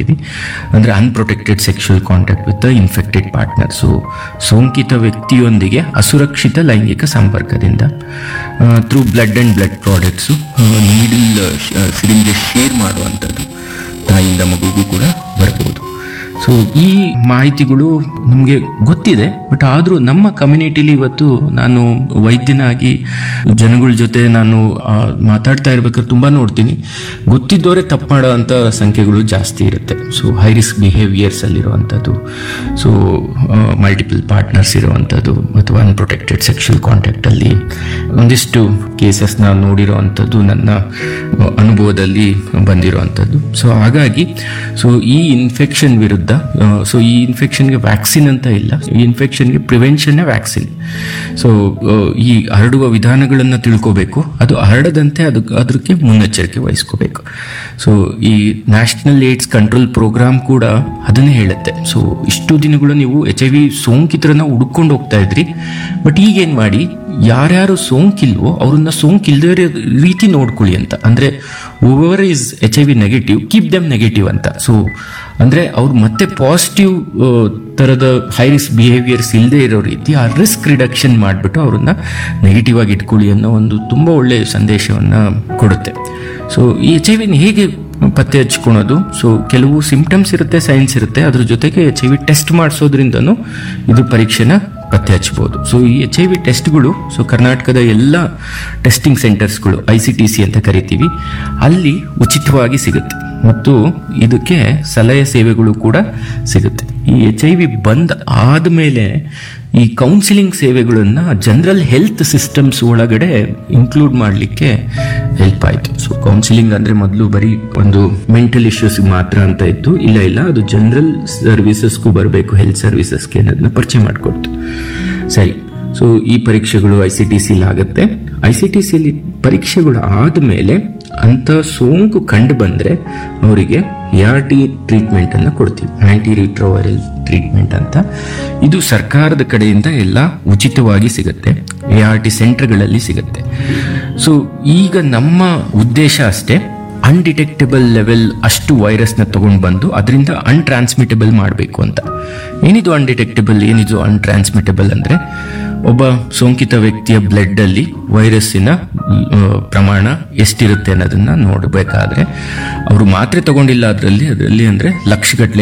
ಅಂತೀವಿ ಅಂದರೆ unprotected sexual contact with infected partner so ಸೋಂಕಿತ ವ್ಯಕ್ತಿಯೊಂದಿಗೆ ಅಸುರಕ್ಷಿತ ಲೈಂಗಿಕ ಸಂಪರ್ಕದಿಂದ through blood and blood products needle syringe share ಮಾಡುವಂಥದ್ದು ತಾಯಿಯಿಂದ ಮಗುಗೂ ಕೂಡ ಬರ್ಬೋದು ಸೊ ಈ ಮಾಹಿತಿಗಳು ನಮಗೆ ಗೊತ್ತಿದೆ ಬಟ್ ಆದರೂ ನಮ್ಮ ಕಮ್ಯುನಿಟಿಲಿ ಇವತ್ತು ನಾನು ವೈದ್ಯನಾಗಿ ಜನಗಳ ಜೊತೆ ನಾನು ಆ, ಮಾತಾಡ್ತಾ ಇರ್ಬೇಕಾದ್ರೆ ತುಂಬ ನೋಡ್ತೀನಿ ಗೊತ್ತಿದ್ದವರೇ ತಪ್ಪು ಮಾಡೋ ಅಂಥ ಸಂಖ್ಯೆಗಳು ಜಾಸ್ತಿ ಇರುತ್ತೆ ಸೊ ಹೈ ರಿಸ್ಕ್ ಬಿಹೇವಿಯರ್ಸ್ ಅಲ್ಲಿರುವಂಥದ್ದು ಸೊ ಮಲ್ಟಿಪಲ್ ಪಾರ್ಟ್ನರ್ಸ್ ಇರುವಂಥದ್ದು ಅಥವಾ ಅನ್ಪ್ರೊಟೆಕ್ಟೆಡ್ ಸೆಕ್ಷುವಲ್ ಕಾಂಟ್ಯಾಕ್ಟಲ್ಲಿ ಒಂದಿಷ್ಟು ಕೇಸಸ್ನ ನೋಡಿರೋ ಅಂಥದ್ದು ನನ್ನ ಅನುಭವದಲ್ಲಿ ಬಂದಿರುವಂಥದ್ದು ಸೊ ಹಾಗಾಗಿ ಸೊ ಈ ಇನ್ಫೆಕ್ಷನ್ ವಿರುದ್ಧ ಸೊ ಈ ಇನ್ಫೆಕ್ಷನ್ಗೆ ವ್ಯಾಕ್ಸಿನ್ ಅಂತ ಇಲ್ಲ ಈ ಇನ್ಫೆಕ್ಷನ್ಗೆ ಪ್ರಿವೆನ್ಷನ್ನೇ ವ್ಯಾಕ್ಸಿನ್ ಸೊ ಈ ಹರಡುವ ವಿಧಾನಗಳನ್ನು ತಿಳ್ಕೋಬೇಕು ಅದು ಹರಡದಂತೆ ಅದು ಅದಕ್ಕೆ ಮುನ್ನೆಚ್ಚರಿಕೆ ವಹಿಸ್ಕೋಬೇಕು ಸೊ ಈ ನ್ಯಾಷನಲ್ ಏಡ್ಸ್ ಕಂಟ್ರೋಲ್ ಪ್ರೋಗ್ರಾಮ್ ಕೂಡ ಅದನ್ನೇ ಹೇಳುತ್ತೆ ಸೊ ಇಷ್ಟು ದಿನಗಳು ನೀವು ಎಚ್ ಐ ವಿ ಸೋಂಕಿತರನ್ನ ಹುಡುಕೊಂಡು ಹೋಗ್ತಾ ಇದ್ರಿ ಬಟ್ ಈಗೇನು ಮಾಡಿ ಯಾರ್ಯಾರು ಸೋಂಕಿಲ್ವೋ ಅವ್ರನ್ನ ಸೋಂಕಿಲ್ದೇ ಇರೋ ರೀತಿ ನೋಡ್ಕೊಳ್ಳಿ ಅಂತ ಅಂದ್ರೆ whoever is H I V negative keep them negative ಅಂತ ಸೊ ಅಂದ್ರೆ ಅವ್ರು ಮತ್ತೆ ಪಾಸಿಟಿವ್ ತರದ ಹೈ ರಿಸ್ಕ್ ಬಿಹೇವಿಯರ್ಸ್ ಇಲ್ಲದೆ ಇರೋ ರೀತಿ ಆ ರಿಸ್ಕ್ ರಿಡಕ್ಷನ್ ಮಾಡಿಬಿಟ್ಟು ಅವ್ರನ್ನ ನೆಗೆಟಿವ್ ಆಗಿ ಇಟ್ಕೊಳ್ಳಿ ಅನ್ನೋ ಒಂದು ತುಂಬ ಒಳ್ಳೆಯ ಸಂದೇಶವನ್ನ ಕೊಡುತ್ತೆ ಸೊ ಈ ಎಚ್ ಐ ವಿನ ಹೇಗೆ ಪತ್ತೆ ಹಚ್ಕೊಳೋದು ಸೊ ಕೆಲವು ಸಿಂಪ್ಟಮ್ಸ್ ಇರುತ್ತೆ ಸೈನ್ಸ್ ಇರುತ್ತೆ ಅದ್ರ ಜೊತೆಗೆ ಎಚ್ ಐ ವಿ ಟೆಸ್ಟ್ ಮಾಡಿಸೋದ್ರಿಂದನೂ ಇದು ಪರೀಕ್ಷೆನ ಪತ್ತೆ ಹಚ್ಬೋದು ಸೊ ಈ ಎಚ್ ಐ ವಿ ಟೆಸ್ಟ್ಗಳು ಸೊ ಕರ್ನಾಟಕದ ಎಲ್ಲ ಟೆಸ್ಟಿಂಗ್ ಸೆಂಟರ್ಸ್ಗಳು ಐ ಸಿ ಟಿ ಸಿ ಅಂತ ಕರಿತೀವಿ ಅಲ್ಲಿ ಉಚಿತವಾಗಿ ಸಿಗುತ್ತೆ ಮತ್ತು ಇದಕ್ಕೆ ಸಲಹೆ ಸೇವೆಗಳು ಕೂಡ ಸಿಗುತ್ತೆ ಈ ಎಚ್ ಐ ವಿ ಬಂದ್ ಆದಮೇಲೆ ಈ ಕೌನ್ಸಿಲಿಂಗ್ ಸೇವೆಗಳನ್ನ ಜನರಲ್ ಹೆಲ್ತ್ ಸಿಸ್ಟಮ್ಸ್ ಒಳಗಡೆ ಇನ್ಕ್ಲೂಡ್ ಮಾಡಲಿಕ್ಕೆ ಹೆಲ್ಪ್ ಆಯಿತು ಸೊ ಕೌನ್ಸಿಲಿಂಗ್ ಅಂದರೆ ಮೊದಲು ಬರೀ ಒಂದು ಮೆಂಟಲ್ ಇಶ್ಯೂಸ್ ಮಾತ್ರ ಅಂತ ಇತ್ತು ಇಲ್ಲ ಇಲ್ಲ ಅದು ಜನರಲ್ ಸರ್ವಿಸಸ್ಗೂ ಬರಬೇಕು ಹೆಲ್ತ್ ಸರ್ವಿಸಸ್ಗೆ ಅನ್ನೋದನ್ನ ಪರಿಚಯ ಮಾಡಿಕೊಡ್ತು ಸರಿ ಸೊ ಈ ಪರೀಕ್ಷೆಗಳು ಐ ಸಿ ಟಿ ಸಿಲಿ ಆಗುತ್ತೆ ಐ ಸಿ ಟಿ ಸಿಲಿ ಪರೀಕ್ಷೆಗಳು ಆದಮೇಲೆ ಅಂಥ ಸೋಂಕು ಕಂಡು ಬಂದರೆ ಅವರಿಗೆ ಆರ್ ಟಿ ಟ್ರೀಟ್ಮೆಂಟ್ ಅನ್ನು ಕೊಡ್ತೀವಿ ಆಂಟಿ ರಿಟ್ರೋವೈರಲ್ ಟ್ರೀಟ್ಮೆಂಟ್ ಅಂತ ಇದು ಸರ್ಕಾರದ ಕಡೆಯಿಂದ ಎಲ್ಲ ಉಚಿತವಾಗಿ ಸಿಗುತ್ತೆ ಎ ಆರ್ ಟಿ ಸೆಂಟರ್ಗಳಲ್ಲಿ ಸಿಗುತ್ತೆ ಸೊ ಈಗ ನಮ್ಮ ಉದ್ದೇಶ ಅಷ್ಟೇ ಅನ್ಡಿಟೆಕ್ಟಬಲ್ ಲೆವೆಲ್ ಅಷ್ಟು ವೈರಸ್ನ ತಗೊಂಡು ಬಂದು ಅದರಿಂದ ಅನ್ಟ್ರಾನ್ಸ್ಮಿಟಬಲ್ ಮಾಡಬೇಕು ಅಂತ ಏನಿದು ಅನ್ಡಿಟೆಕ್ಟಬಲ್ ಏನಿದು ಅನ್ಟ್ರಾನ್ಸ್ಮಿಟಬಲ್ ಅಂದರೆ ಒಬ್ಬ ಸೋಂಕಿತ ವ್ಯಕ್ತಿಯ ಬ್ಲಡ್ಡಲ್ಲಿ ವೈರಸ್ಸಿನ ಆ, ಪ್ರಮಾಣ ಎಷ್ಟಿರುತ್ತೆ ಅನ್ನೋದನ್ನ ನೋಡಬೇಕಾದ್ರೆ ಅವರು ಮಾತ್ರೆ ತಗೊಂಡಿಲ್ಲ ಅದರಲ್ಲಿ ಅದರಲ್ಲಿ ಅಂದರೆ ಲಕ್ಷಗಟ್ಟಲೆ